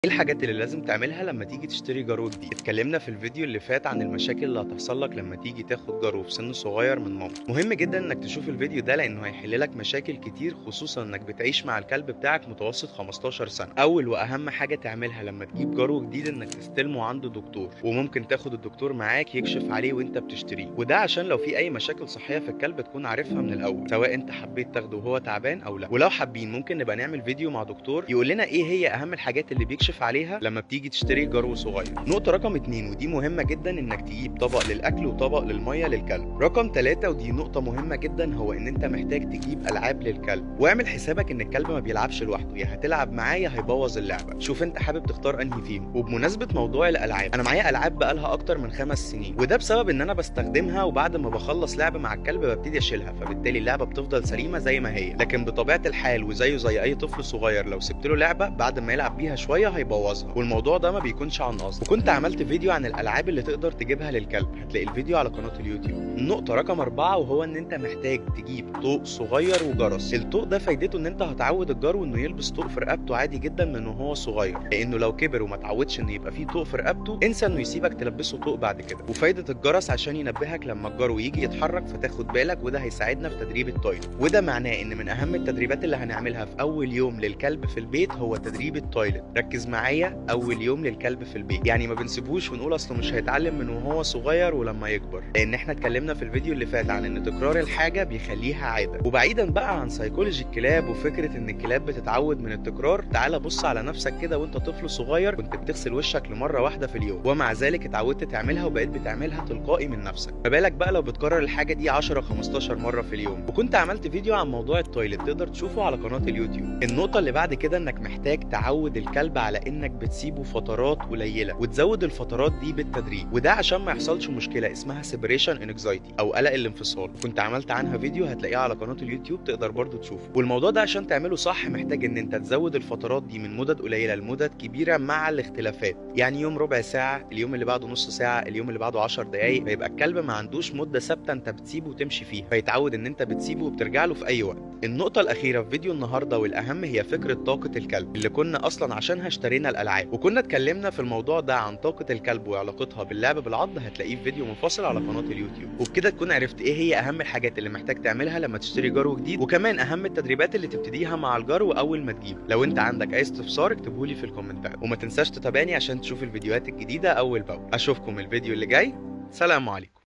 ايه الحاجات اللي لازم تعملها لما تيجي تشتري جارو جديد اتكلمنا في الفيديو اللي فات عن المشاكل اللي هتحصل لك لما تيجي تاخد جارو في سن صغير من مامتك مهم جدا انك تشوف الفيديو ده لانه هيحل لك مشاكل كتير خصوصا انك بتعيش مع الكلب بتاعك متوسط 15 سنه اول واهم حاجه تعملها لما تجيب جارو جديد انك تستلمه عند دكتور وممكن تاخد الدكتور معاك يكشف عليه وانت بتشتريه وده عشان لو في اي مشاكل صحيه في الكلب تكون عارفها من الاول سواء انت حبيت تاخده وهو تعبان او لا ولو حابين ممكن نبقى نعمل فيديو مع دكتور يقول لنا ايه هي اهم الحاجات اللي بيكشف عليها لما بتيجي تشتري جرو صغير نقطة رقم اتنين ودي مهمة جدا انك تجيب طبق للاكل وطبق للمية للكلب رقم تلاتة ودي نقطة مهمة جدا هو ان انت محتاج تجيب العاب للكلب واعمل حسابك ان الكلب ما بيلعبش لوحده يا هتلعب معاه يا هيبوظ اللعبة شوف انت حابب تختار انهي فيهم وبمناسبة موضوع الالعاب انا معايا العاب بقالها اكتر من خمس سنين وده بسبب ان انا بستخدمها وبعد ما بخلص لعب مع الكلب ببتدي اشيلها فبالتالي اللعبة بتفضل سليمة زي ما هي لكن بطبيعة الحال وزيه زي اي طفل صغير لو سبت له لعبة بعد ما يلعب بيها شوية هيبوظها والموضوع ده ما بيكونش عن قصد وكنت عملت فيديو عن الالعاب اللي تقدر تجيبها للكلب هتلاقي الفيديو على قناه اليوتيوب النقطه رقم أربعة وهو ان انت محتاج تجيب طوق صغير وجرس الطوق ده فايدته ان انت هتعود الجرو انه يلبس طوق في رقبته عادي جدا من وهو صغير لانه لو كبر وما اتعودش انه يبقى فيه طوق في رقبته انسى انه يسيبك تلبسه طوق بعد كده وفايده الجرس عشان ينبهك لما الجرو يجي يتحرك فتاخد بالك وده هيساعدنا في تدريب التويلت وده معناه ان من اهم التدريبات اللي هنعملها في اول يوم للكلب في البيت هو تدريب التويلت ركز معايا اول يوم للكلب في البيت يعني ما بنسيبوش ونقول اصله مش هيتعلم من وهو صغير ولما يكبر لان احنا اتكلمنا في الفيديو اللي فات عن ان تكرار الحاجه بيخليها عاده وبعيدا بقى عن سيكولوجي الكلاب وفكره ان الكلاب بتتعود من التكرار تعال بص على نفسك كده وانت طفل صغير كنت بتغسل وشك لمره واحده في اليوم ومع ذلك اتعودت تعملها وبقيت بتعملها تلقائي من نفسك ما بالك بقى لو بتكرر الحاجه دي 10 15 مره في اليوم وكنت عملت فيديو عن موضوع التويلت تقدر تشوفه على قناه اليوتيوب النقطه اللي بعد كده انك محتاج تعود الكلب على انك بتسيبه فترات قليله وتزود الفترات دي بالتدريج وده عشان ما يحصلش مشكله اسمها سيبريشن انكزايتي او قلق الانفصال كنت عملت عنها فيديو هتلاقيه على قناه اليوتيوب تقدر برضو تشوفه والموضوع ده عشان تعمله صح محتاج ان انت تزود الفترات دي من مدد قليله لمدد كبيره مع الاختلافات يعني يوم ربع ساعه اليوم اللي بعده نص ساعه اليوم اللي بعده 10 دقائق فيبقى الكلب ما عندوش مده ثابته انت بتسيبه وتمشي فيها فيتعود ان انت بتسيبه وبترجع له في اي وقت النقطه الاخيره في فيديو النهارده والاهم هي فكره طاقه الكلب اللي كنا اصلا عشانها اشترينا الالعاب وكنا اتكلمنا في الموضوع ده عن طاقه الكلب وعلاقتها باللعب بالعض هتلاقيه في فيديو منفصل على قناه اليوتيوب وبكده تكون عرفت ايه هي اهم الحاجات اللي محتاج تعملها لما تشتري جرو جديد وكمان اهم التدريبات اللي تبتديها مع الجرو اول ما تجيبه لو انت عندك اي استفسار اكتبه لي في الكومنتات وما تنساش تتابعني عشان تشوف الفيديوهات الجديده اول باول اشوفكم الفيديو اللي جاي سلام عليكم